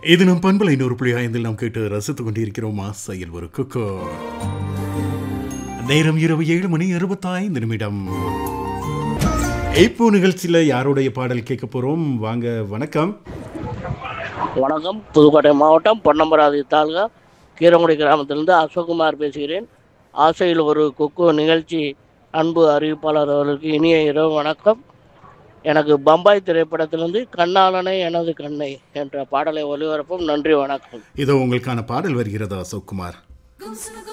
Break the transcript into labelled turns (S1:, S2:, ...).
S1: இது நம் பண்பலை நூறு புள்ளி ஐந்தில் நாம் கேட்டு ரசித்துக் கொண்டிருக்கிறோம் ஆசையில் ஒரு குக்கோ நேரம் இரவு ஏழு மணி இருபத்தைந்து நிமிடம் இப்போ நிகழ்ச்சியில் யாருடைய பாடல் கேட்க போறோம் வாங்க வணக்கம்
S2: வணக்கம் புதுக்கோட்டை மாவட்டம் பொன்னமராதி தாலுகா கீரங்குடி கிராமத்திலிருந்து அசோக்குமார் பேசுகிறேன் ஆசையில் ஒரு கொக்கோ நிகழ்ச்சி அன்பு அறிவிப்பாளர் அவர்களுக்கு இனிய இரவு வணக்கம் எனக்கு பம்பாய் திரைப்படத்திலிருந்து கண்ணாளனை எனது கண்ணை என்ற பாடலை ஒளிபரப்பும் நன்றி வணக்கம்
S1: இதோ உங்களுக்கான பாடல் வருகிறதா அசோக்குமார்